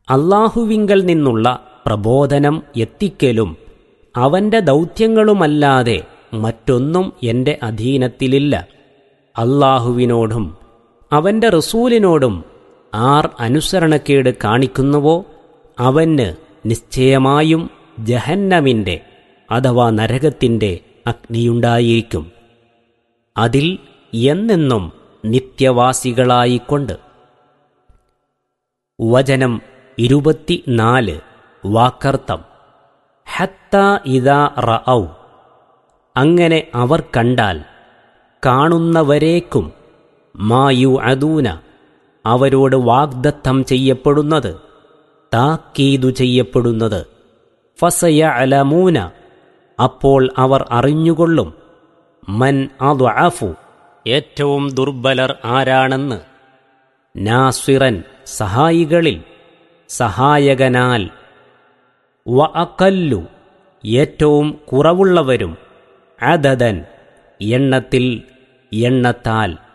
അള്ളാഹുവിങ്കൽ നിന്നുള്ള പ്രബോധനം എത്തിക്കലും അവന്റെ ദൗത്യങ്ങളുമല്ലാതെ മറ്റൊന്നും എന്റെ അധീനത്തിലില്ല അള്ളാഹുവിനോടും അവന്റെ റസൂലിനോടും ആർ അനുസരണക്കേട് കാണിക്കുന്നുവോ അവന് നിശ്ചയമായും ജഹന്നമിന്റെ അഥവാ നരകത്തിന്റെ അഗ്നിയുണ്ടായിരിക്കും അതിൽ എന്നെന്നും നിത്യവാസികളായിക്കൊണ്ട് വചനം ഇരുപത്തിനാല് വാക്കർത്ഥം ഹത്ത ഇതാ റഔ അങ്ങനെ അവർ കണ്ടാൽ കാണുന്നവരേക്കും മായു അദൂന അവരോട് വാഗ്ദത്തം ചെയ്യപ്പെടുന്നത് താക്കീതു ചെയ്യപ്പെടുന്നത് ഫസയ അലമൂന അപ്പോൾ അവർ അറിഞ്ഞുകൊള്ളും മൻ അദ്വഅഫു ഏറ്റവും ദുർബലർ ആരാണെന്ന് നാസിറൻ സഹായികളിൽ സഹായകനാൽ വ അക്കല്ലു ഏറ്റവും കുറവുള്ളവരും അദദൻ എണ്ണത്തിൽ എണ്ണത്താൽ